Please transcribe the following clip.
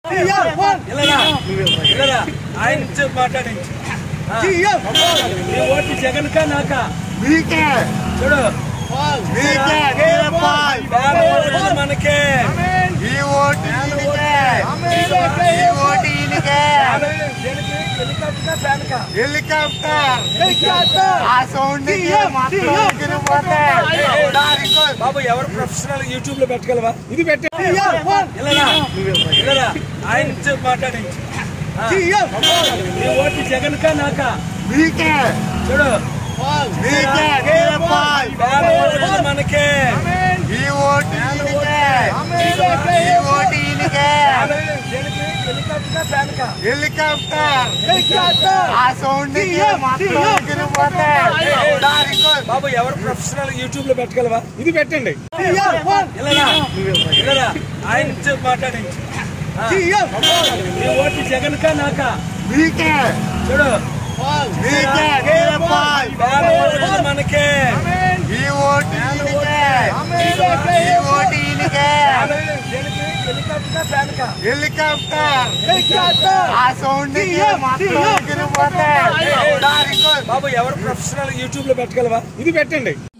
ఇలారా ఇలారా ఆయన నుంచి మాట్లాడించు ఆ. ఈ ఓటు జగన్ కా నాకా మీకే చూడు మీకే వీరపాల్ ఫ్యాన్ ఓటు మనకే ఈ ఓటు ఈయనకే ఈ ఓటు ఈయనకే దేనికి హెలికాప్టర్ ఫ్యాన్ కా హెలికాప్టర్ ఆ సౌండ్ మొత్తం పోతే బాబు ఎవరు ప్రొఫెషనల్ యూట్యూబ్ లో పెట్టగలవా ఇది పెట్టే ఇలారా ఇలారా ఆయన నుంచి మాట్లాడించు ఆ. ఈ ఓటు జగన్ కా నాకా మీకే చూడు మీకే వీరపాల్ ఫ్యాన్ ఓటు మనకే ఈ ఓటు ఈయనకే ఈ ఓటు ఈయనకే దేనికి హెలికాప్టర్ ఫ్యాన్ కా హెలికాప్టర్ ఆ సౌండ్ మొత్తం పోతే బాబు ఎవరు ప్రొఫెషనల్ యూట్యూబ్ లో పెట్టగలవా ఇది పెట్టండి ఇలారా ఇలారా ఆయన నుంచి మాట్లాడించు ఆ. ఈ ఓటు జగన్ కా నాకా మీకే చూడు మీకే వీరపాల్ ఫ్యాన్ ఓటు మనకే ఈ ఓటు ఈయనకే ఈ ఓటు ఈయనకే దేనికి హెలికాప్టర్ ఫ్యాన్ కా హెలికాప్టర్ ఆ సౌండ్ మొత్తం పోతే బాబు ఎవరు ప్రొఫెషనల్ యూట్యూబ్ లో పెట్టగలవా ఇది పెట్టండి